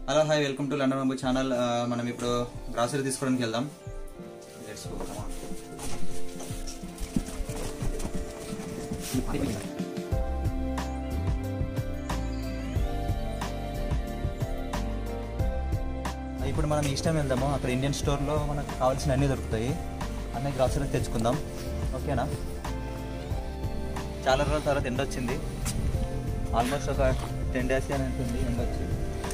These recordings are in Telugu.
Hello hi welcome to London బాంబు ఛానల్ మనం ఇప్పుడు గ్రాసరీ తీసుకోవడానికి వెళ్దాం లెట్స్ గో కమ్ ఆన్ ఇప్పుడు మనం ఈస్టర్న్ వెళ్దాము అక్కడ ఇండియన్ స్టోర్లో మనకు కావాల్సిన అన్నీ దొరుకుతాయి అన్ని గ్రాసరీ తెచ్చుకుందాం ఓకేనా చాలా రోజుల తర్వాత ఎండ వచ్చింది ఆల్మోస్ట్ ఒక టెన్ డేస్ అని ఉంటుంది ఎండ వచ్చి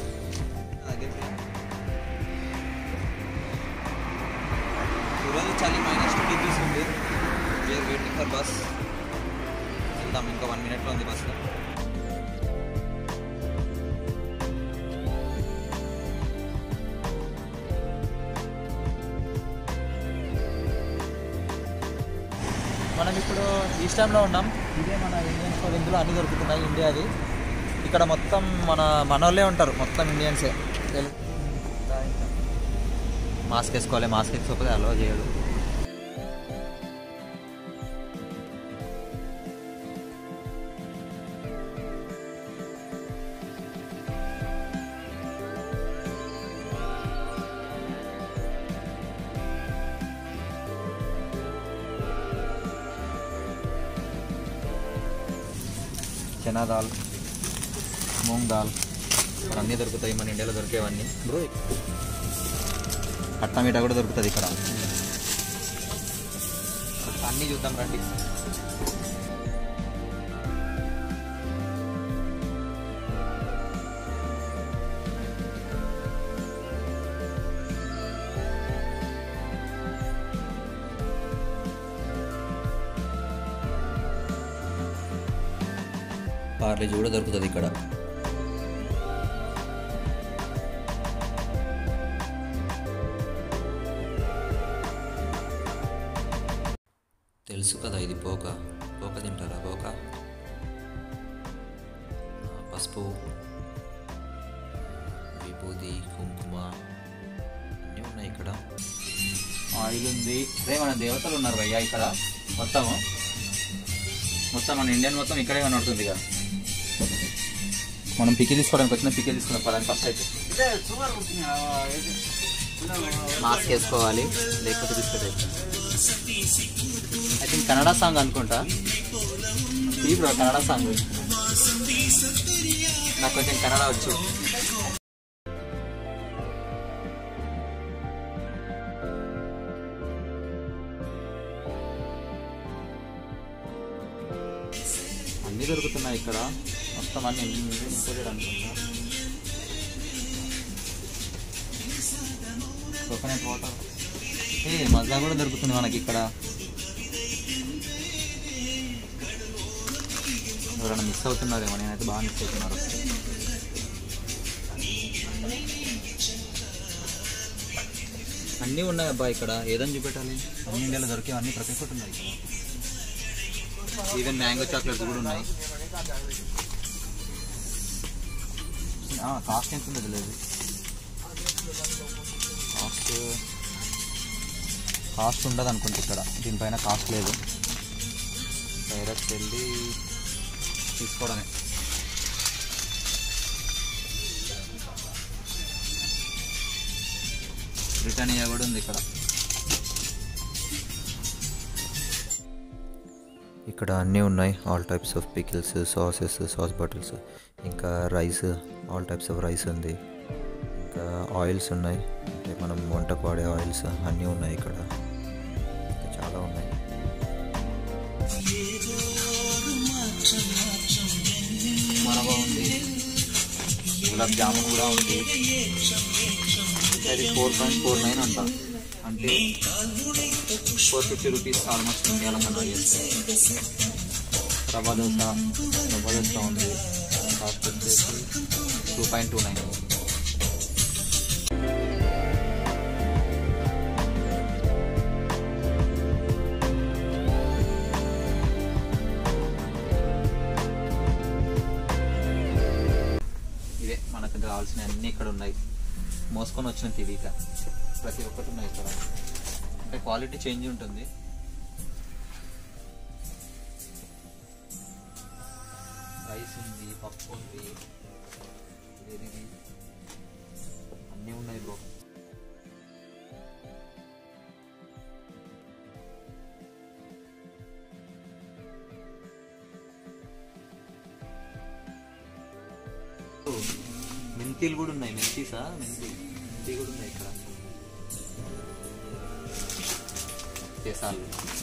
ఈరోజు చలి మైనస్ టూ డిగ్రీస్ ఉంది వీఆర్ వెయిటింగ్ ఫర్ బస్ వెళ్దాం ఇంకా వన్ మినిట్లో ఉంది బస్ మనం ఇప్పుడు ఈస్టర్న్లో ఉన్నాం ఇదే మన ఇండియన్ స్టోర్ ఇందులో అన్నీ దొరుకుతున్నాయి ఇండియాది ఇక్కడ మొత్తం మన మనోళ్ళే ఉంటారు మొత్తం ఇండియన్సే తెలు- మాస్క్ వేసుకోవాలి మాస్క్ వేసుకోకపోతే అలో చేయడు చనా దాల్ మూంగ్ దాల్ ఇక్కడ అన్నీ దొరుకుతాయి మన ఇండియాలో దొరికేవన్నీ బ్రో కట్ట మీట కూడా దొరుకుతుంది ఇక్కడ అన్నీ చూద్దాం రండి పార్లేజీ కూడా దొరుకుతుంది ఇక్కడ తెలుసు కదా ఇది పోక పోక తింటారా పోక ఆ, పసుపు విభూది కుంకుమ అన్నీ ఉన్నాయి ఇక్కడ ఆయిల్ ఉంది అదే మన దేవతలు ఉన్నారు భయ్యా ఇక్కడ మొత్తము మొత్తం మన ఇండియన్ మొత్తం ఇక్కడే కనబడుతుంది ఇక మనం పికి తీసుకోవడానికి వచ్చిన పికి తీసుకున్నాం పదండి ఫస్ట్ అయితే మాస్క్ వేసుకోవాలి లేకపోతే biscuit I think Kannada song అనుకుంటా ఈ బ్రో కన్నడ సాంగ్ నాకు కొంచెం కన్నడ వచ్చు అన్నీ దొరుకుతున్నాయి ఇక్కడ మొత్తం అన్ని ఇంపోర్టెడ్ అనుకుంటా కోకోనట్ వాటర్ ఏ మజా కూడా దొరుకుతుంది మనకి ఇక్కడ ఎవరైనా మిస్ అవుతున్నారేమో నేనైతే బాగా మిస్ అవుతున్నారు అన్నీ ఉన్నాయి అబ్బా ఇక్కడ ఏదని చూపెట్టాలి అన్ని ఇండియాలో దొరికే అన్ని ప్రతి ఒక్కటి ఉన్నాయి ఇక్కడ ఈవెన్ మ్యాంగో చాక్లెట్స్ కూడా ఉన్నాయి కాస్ట్ ఎంత ఉందో తెలియదు కాస్ట్ కాస్ట్ ఉండదు అనుకుంటా ఇక్కడ దీనిపైన కాస్ట్ లేదు డైరెక్ట్ వెళ్ళి తీసుకోవడమే రిటర్న్ కూడా ఉంది ఇక్కడ ఇక్కడ అన్నీ ఉన్నాయి all types of pickles sauces sauce bottles ఇంకా rice all types of rice ఉంది ఇంకా ఆయిల్స్ ఉన్నాయి అంటే మనం వంటకు వాడే ఆయిల్స్ అన్నీ ఉన్నాయి ఇక్కడ ఇంకా చాలా ఉన్నాయి మనవ ఉంది గులాబ్ జామున్ కూడా ఉంది అది ఫోర్ పాయింట్ ఫోర్ నైన్ అంట అంటే ఫోర్ ఫిఫ్టీ రూపీస్ ఆల్మోస్ట్ ఇండియాలో కన్వర్ట్ చేస్తే రవ్వ దోశ రవ్వ దోశ ఉంది కాస్ట్ వచ్చేసి టూ పాయింట్ టూ నైన్ ఇవే మనకు కావాల్సిన అన్నీ ఇక్కడ ఉన్నాయి మోసుకొని వచ్చిన తెలియక ప్రతి ఒక్కటి ఉన్నాయి ఇక్కడ అంటే క్వాలిటీ చేంజ్ ఉంటుంది రైస్ ఉంది పప్పు ఉంది ఇదేది అన్నీ ఉన్నాయి బ్రో మెంతీలు కూడా ఉన్నాయి మెంతీసా మెంతి మెంతి కూడా ఉన్నాయి ఇక్కడ చేసాలు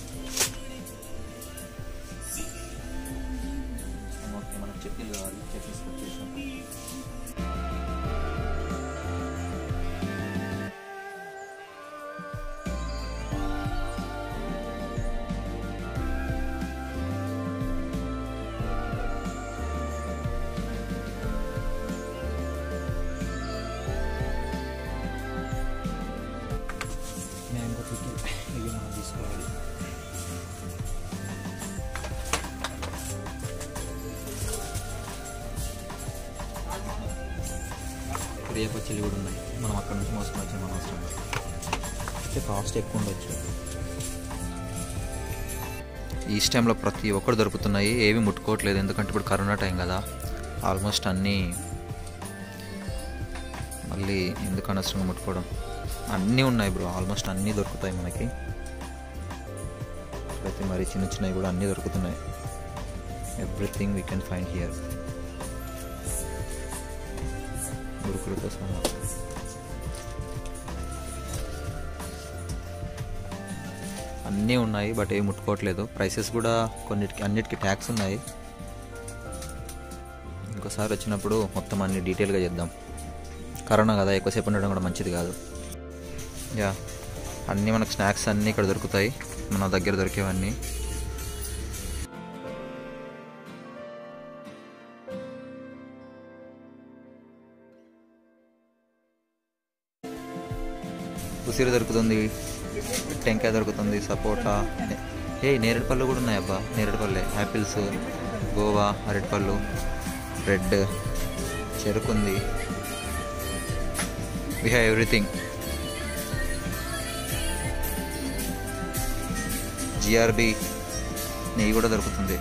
ఓకే మనకు చట్నీలు కావాలి చట్నీస్ కట్ చేసాం మ్యాంగో పికిల్ ఇవి మనం తీసుకోవాలి ప్రియ పచ్చళ్ళు కూడా ఉన్నాయి మనం అక్కడ నుంచి మోసుకొని వచ్చాం మన అవసరం లేదు. అయితే కాస్ట్ ఎక్కువ ఉండొచ్చు ఈ టైంలో ప్రతి ఒక్కరు దొరుకుతున్నాయి ఏవి ముట్టుకోవట్లేదు ఎందుకంటే ఇప్పుడు కరోనా టైం కదా ఆల్మోస్ట్ అన్నీ మళ్ళీ ఎందుకు అనవసరంగా ముట్టుకోవడం అన్నీ ఉన్నాయి బ్రో ఆల్మోస్ట్ అన్నీ దొరుకుతాయి మనకి ప్రతి మరి చిన్న చిన్నవి కూడా అన్నీ దొరుకుతున్నాయి everything we can find here మురుకులతో సహా అన్నీ ఉన్నాయి బట్ ఏవి ముట్టుకోవట్లేదు ప్రైసెస్ కూడా కొన్నిటికి అన్నిటికీ ట్యాక్స్ ఉన్నాయి ఇంకోసారి వచ్చినప్పుడు మొత్తం అన్ని డీటెయిల్గా చేద్దాం కరోనా కదా ఎక్కువసేపు ఉండడం కూడా మంచిది కాదు యా అన్నీ మనకు స్నాక్స్ అన్నీ ఇక్కడ దొరుకుతాయి మన దగ్గర దొరికేవన్నీ ఉసిరి దొరుకుతుంది టెంకాయ దొరుకుతుంది సపోటా ఏ నేరేడు పళ్ళు కూడా ఉన్నాయి అబ్బా నేరేడు పళ్ళే యాపిల్స్ గోవా అరటిపళ్ళు రెడ్ చెరుకు ఉంది వి హ్యావ్ ఎవ్రీథింగ్ జిఆర్బి నెయ్యి కూడా దొరుకుతుంది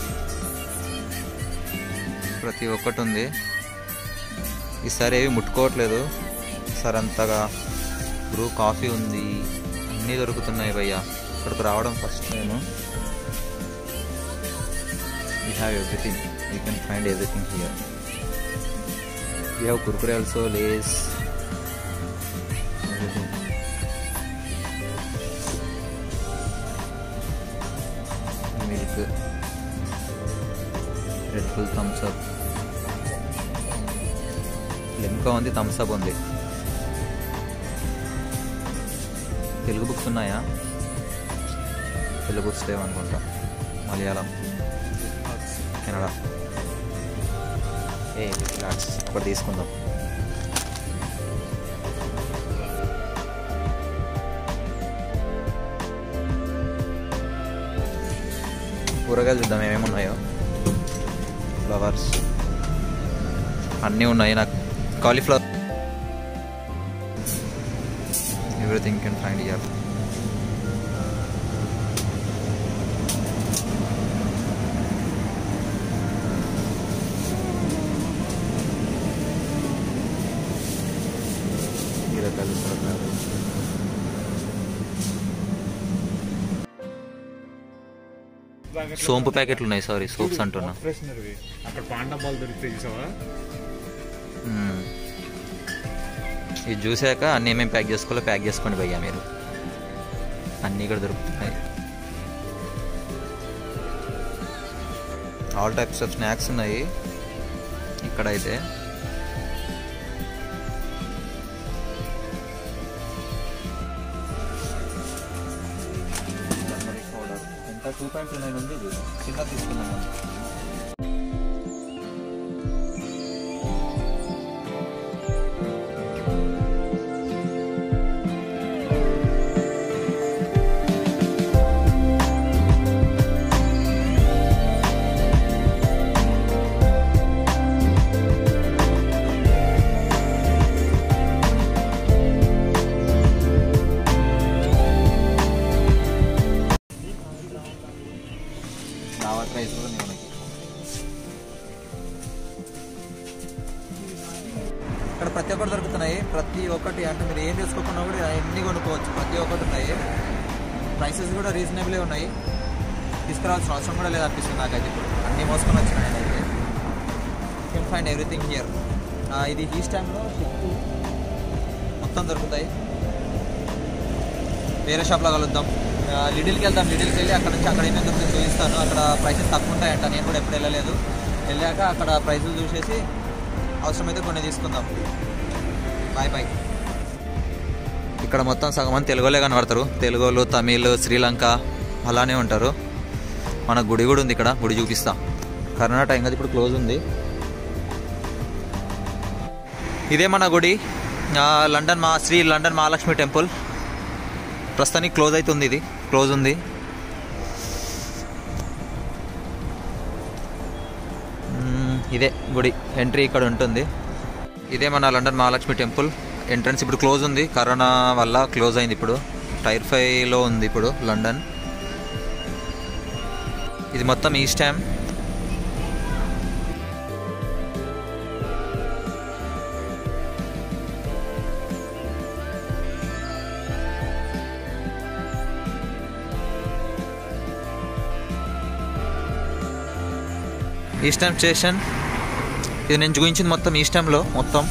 ప్రతి ఒక్కటి ఉంది ఈసారి ఏవి ముట్టుకోవట్లేదు ఈసారి అంతగా బ్రూ కాఫీ ఉంది అన్నీ దొరుకుతున్నాయి భయ్య ఇక్కడికి రావడం ఫస్ట్ నేను we have everything you can find everything here we have Kurkure also Lay's milk Red Bull Thums Up Limca ఉంది థమ్స్ అప్ ఉంది తెలుగు బుక్స్ ఉన్నాయా తెలుగు బుక్స్ లేవనుకుంటా మలయాళం కెనడా ఏ రిలాక్స్ ఒకటి తీసుకుందాం కూరగాయలు చూద్దాం ఏమేమి ఉన్నాయో ఫ్లవర్స్ అన్నీ ఉన్నాయి నాకు cauliflower everything can find here బీరకాయలు సొరకాయలు సోంపు ప్యాకెట్లు ఉన్నాయి సారీ సోప్స్ అంటున్నా ఫ్రెషనర్వి అక్కడ పాన్ డబ్బాలు దొరుకుతాయి చూసావా మ్మ్. ఇది చూసాక అన్నీ ఏమేమి ప్యాక్ చేసుకోవాలో ప్యాక్ చేసుకోండి భయ్యా మీరు అన్నీ ఇక్కడ దొరుకుతున్నాయి ఆల్ టైప్స్ ఆఫ్ స్నాక్స్ ఉన్నాయి ఇక్కడైతే ఎంత టూ పాయింట్ నైన్ ఉంది ఇది చిన్న తీసుకున్నాం మనం దావత్ రైస్ కూడా ఉంది మనకి ఇక్కడ ప్రతి ఒక్కటి దొరుకుతున్నాయి ప్రతి ఒక్కటి అంటే మీరు ఏం చేసుకోకుండా కూడా ఎన్ని కొనుక్కోవచ్చు ప్రతి ఒక్కటి ఉన్నాయి ప్రైసెస్ కూడా రీజనబులే ఉన్నాయి తీసుకురావాల్సిన అవసరం కూడా లేదు అనిపిస్తుంది నాకైతే ఇప్పుడు అన్నీ మోసుకొని వచ్చిన నేనైతే కెన్ ఫైండ్ ఎవ్రీథింగ్ హియర్ ఇది ఈ టైంలో మొత్తం దొరుకుతాయి వేరే షాప్లో కలుద్దాం ఆ, లిడిల్కి వెళ్దాం లిడిల్కి వెళ్ళి అక్కడ నుంచి అక్కడ ఏమేమి దొరుకుతుందో చూపిస్తాను అక్కడ ప్రైసెస్ తక్కువ ఉంటాయంట నేను కూడా ఎప్పుడు వెళ్ళలేదు వెళ్ళాక అక్కడ ప్రైసులు చూసేసి అవసరమైతే కొన్ని తీసుకుందాం బాయ్ బాయ్ ఇక్కడ మొత్తం సగం మంది తెలుగులే కనబడతారు తెలుగులు తమిళ్ శ్రీలంక అలానే ఉంటారు మన గుడి కూడా ఉంది ఇక్కడ గుడి చూపిస్తా కరోనా టైం కదా ఇప్పుడు క్లోజ్ ఉంది ఇదే మన గుడి ఆ, లండన్ మా శ్రీ లండన్ మహాలక్ష్మి టెంపుల్ ప్రస్తుతానికి క్లోజ్ అవుతుంది ఇది క్లోజ్ ఉంది మ్మ్, ఇదే గుడి ఎంట్రీ ఇక్కడ ఉంటుంది ఇదే మన లండన్ మహాలక్ష్మి టెంపుల్ ఎంట్రన్స్ ఇప్పుడు క్లోజ్ ఉంది కరోనా వల్ల క్లోజ్ అయింది ఇప్పుడు టైర్ ఫైవ్లో ఉంది ఇప్పుడు లండన్ ఇది మొత్తం ఈస్ట్ హ్యామ్ ఈస్టర్న్ స్టేషన్ ఇది నేను చూపించింది మొత్తం ఈస్టర్న్లో మొత్తం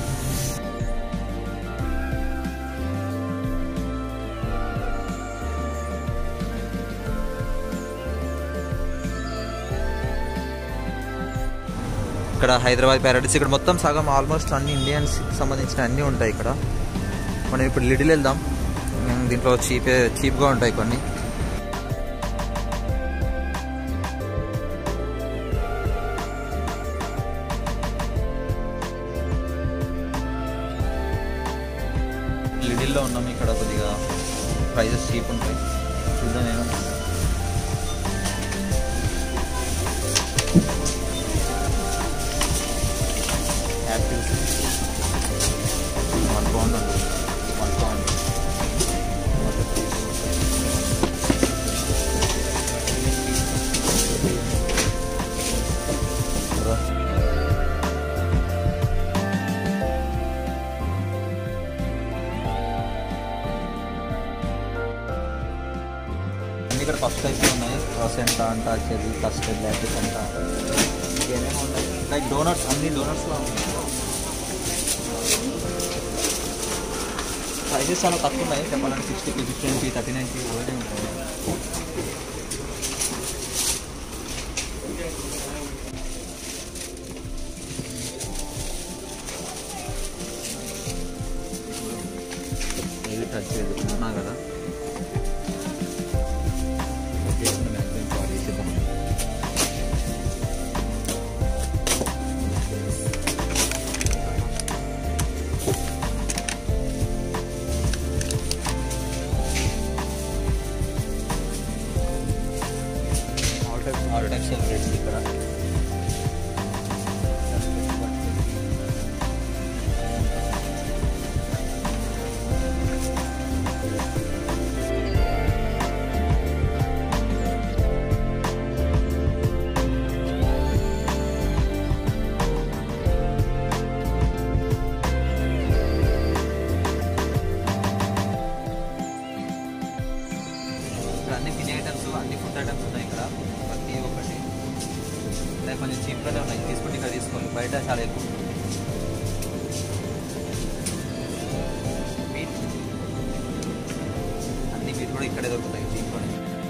ఇక్కడ హైదరాబాద్ ప్యారడైస్ ఇక్కడ మొత్తం సగం ఆల్మోస్ట్ అన్ని ఇండియన్స్ సంబంధించిన అన్నీ ఉంటాయి ఇక్కడ మనం ఇప్పుడు లిటిల్ వెళ్దాం ఉమ్, దీంట్లో చీప్ చీప్గా ఉంటాయి కొన్ని లిటిల్లో ఉన్నాం ఇక్కడ కొద్దిగా ప్రైజెస్ చీప్ ఉంటాయి చూద్దాం ఏమో యాపిల్స్ వన్ పౌండ్ ఉంది వన్ పౌండ్ అన్ని ఇక్కడ ఫస్ట్ అయితే ఉన్నాయి రసెంట అంట చెర్రీ కస్టర్డ్ లాటిస్ అంట ఇంకేమేమో ఉన్నాయి లైక్ డోనట్స్ అన్ని డోనట్స్లో ఉన్నాయి ప్రైసెస్ చాలా తక్కువ ఉన్నాయి చెప్పాలంటే సిక్స్టీకి ఫిఫ్టీన్కి థర్టీ నైన్కి ఇవన్నీ ఉంటాయి ఏది టచ్ చేయదు ఉన్నా కదా చేసిన మ్యాక్సిమం కాల్ చేసేద్దాం ఆల్ టైప్స్ ఆఫ్ రేట్స్ ఇక్కడ ఇక్కడ అన్ని తినే ఐటమ్స్ అన్ని ఫుడ్ ఐటమ్స్ ఉన్నాయి ఇక్కడ ప్రతి ఒక్కటి అంటే కొంచెం చీప్గానే ఉన్నాయి తీసుకుంటే ఇక్కడ తీసుకోవాలి బయట చాలా ఎక్కువ మీట్ అన్ని మీట్ కూడా ఇక్కడే దొరుకుతాయి దీంట్లోనే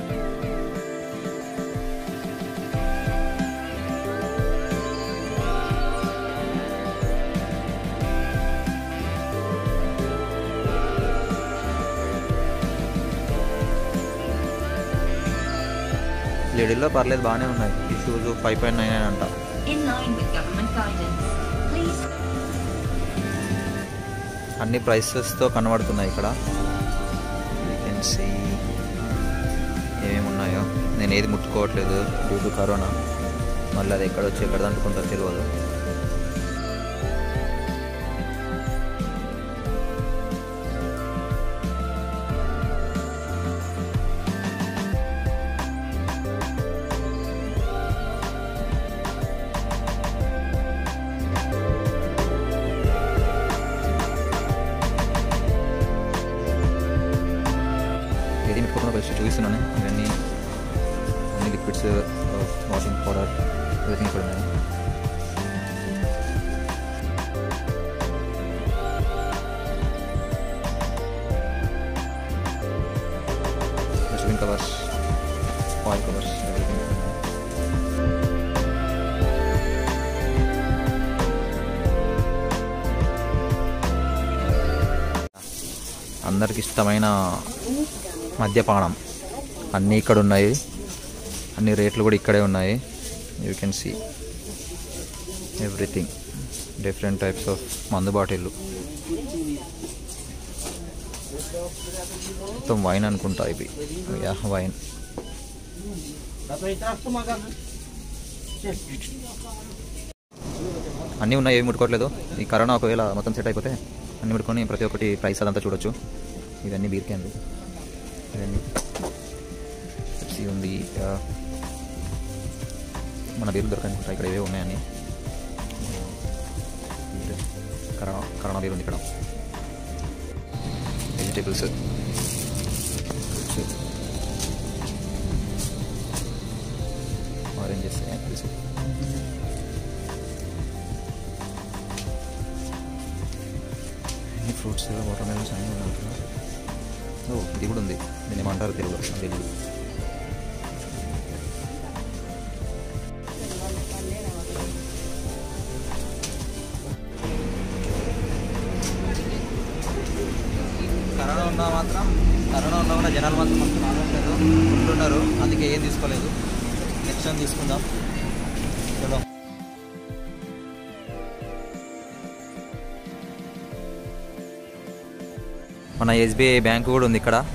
లేడీలో పర్లేదు బాగానే ఉన్నాయి ఈ shoes five point nine nine అంట In line with government guidance, please అన్ని ప్రైసెస్తో కనబడుతున్నాయి ఇక్కడ యూ కెన్ సీ ఏమేమి ఉన్నాయో నేను ఏది ముట్టుకోవట్లేదు డ్యూ టు కరోనా మళ్ళీ అది ఎక్కడ వచ్చి ఎక్కడ అంటుకుంటో తెలియదు లిక్విడ్స్ వాషింగ్ పౌడర్ ఎవ్రీథింగ్ ఇక్కడ ఉన్నాయి dustbin covers oil covers everything అందరికి ఇష్టమైన మద్యపానం అన్నీ ఇక్కడ ఉన్నాయి అన్ని రేట్లు కూడా ఇక్కడే ఉన్నాయి you can see everything different types of మందు బాటిళ్ళు మొత్తం వైన్ అనుకుంటా ఇవి యా వైన్ అన్నీ ఉన్నాయి ఏమి ముట్టుకోవట్లేదు ఈ కరోనా ఒకవేళ మొత్తం సెట్ అయిపోతే అన్ని ముట్టుకొని ప్రతి ఒక్కటి ప్రైస్ అదంతా చూడొచ్చు ఇవన్నీ బీర్ క్యాన్లు ఇవన్నీ పెప్సీ ఉంది ఆ, మన బీర్లు దొరకనుకుంటా ఇక్కడ ఏవే ఉన్నాయని బీర్ కరోనా కరోనా బీర్ ఉంది ఇక్కడ వెజిటేబుల్స్ ఆరెంజెస్ యాపిల్స్ అన్ని ఫ్రూట్స్ వాటర్ మెలన్స్ అన్నీ ఉన్నాయి ఓ ఇది కూడా ఉంది దీన్ని ఏమంటారు తెలుగు నాకు తెలియదు కరోనా ఉన్నా మాత్రం కరోనా ఉన్నా కూడా జనాలు మాత్రం మస్తు మాట్లాడలేదు ఉంటున్నారు అందుకే ఏం తీసుకోలేదు నెక్స్ట్ టైం తీసుకుందాం చలో మన ఎస్బీఐ బ్యాంకు కూడా ఉంది ఇక్కడ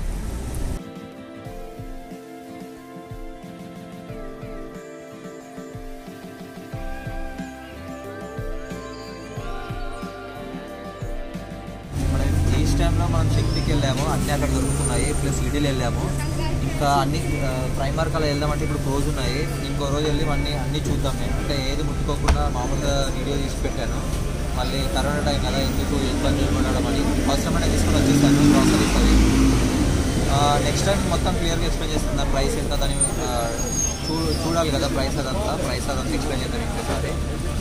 మనం ఈస్ట్ టైంలో మనం శక్తికి వెళ్ళాము అన్నీ అక్కడ దొరుకుతున్నాయి ప్లస్ లిటిల్ వెళ్ళాము ఇంకా అన్ని ప్రైమర్ కల్లా వెళ్దామంటే ఇప్పుడు క్లోజ్ ఉన్నాయి ఇంకో రోజు వెళ్ళి అన్ని అన్నీ చూద్దాం నేను అంటే ఏది ముట్టుకోకుండా మామూలుగా వీడియో తీసి పెట్టాను మళ్ళీ కరోనా టైం కదా ఎందుకు ఇబ్బంది పడడం అని అవసరమైన తీసుకొని వచ్చేసాను గ్రాసరీస్ అవి నెక్స్ట్ టైం మొత్తం క్లియర్గా ఎక్స్ప్లెయిన్ చేస్తాను దాని ప్రైస్ ఎంత దాని ఆ, చూ చూడాలి కదా ప్రైస్ అదంతా ప్రైస్ అదంతా ఎక్స్ప్లెయిన్ చేద్దాం ఇంకోసారి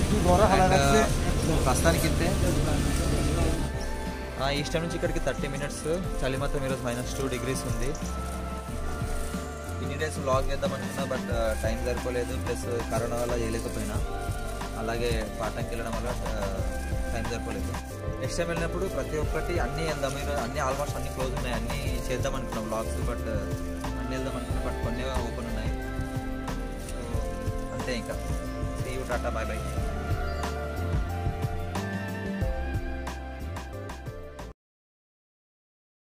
అండ్ ప్రస్తుతానికి ఇంతే ఈస్ట్ టైం నుంచి ఇక్కడికి థర్టీ మినిట్స్ చలి మాత్రం ఈరోజు మైనస్ టూ డిగ్రీస్ ఉంది ఇన్ని డేస్ వ్లాగ్ చేద్దాం అనుకున్నా బట్ టైం సరిపోలేదు ప్లస్ కరోనా వల్ల చేయలేకపోయినా అలాగే పాఠంకి వెళ్ళడం వల్ల టైం సరిపోలేదు నెక్స్ట్ టైం వెళ్ళినప్పుడు ప్రతి ఒక్కటి అన్నీ వెళ్దాం ఈరోజు అన్నీ ఆల్మోస్ట్ అన్ని క్లోజ్ ఉన్నాయి అన్నీ చేద్దాం అనుకున్నాం వ్లాగ్స్ బట్ అన్నీ వెళ్దాం అనుకున్నాం బట్ కొన్ని ఓపెన్ ఉన్నాయి సో అంతే ఇంకా see you tata bye bye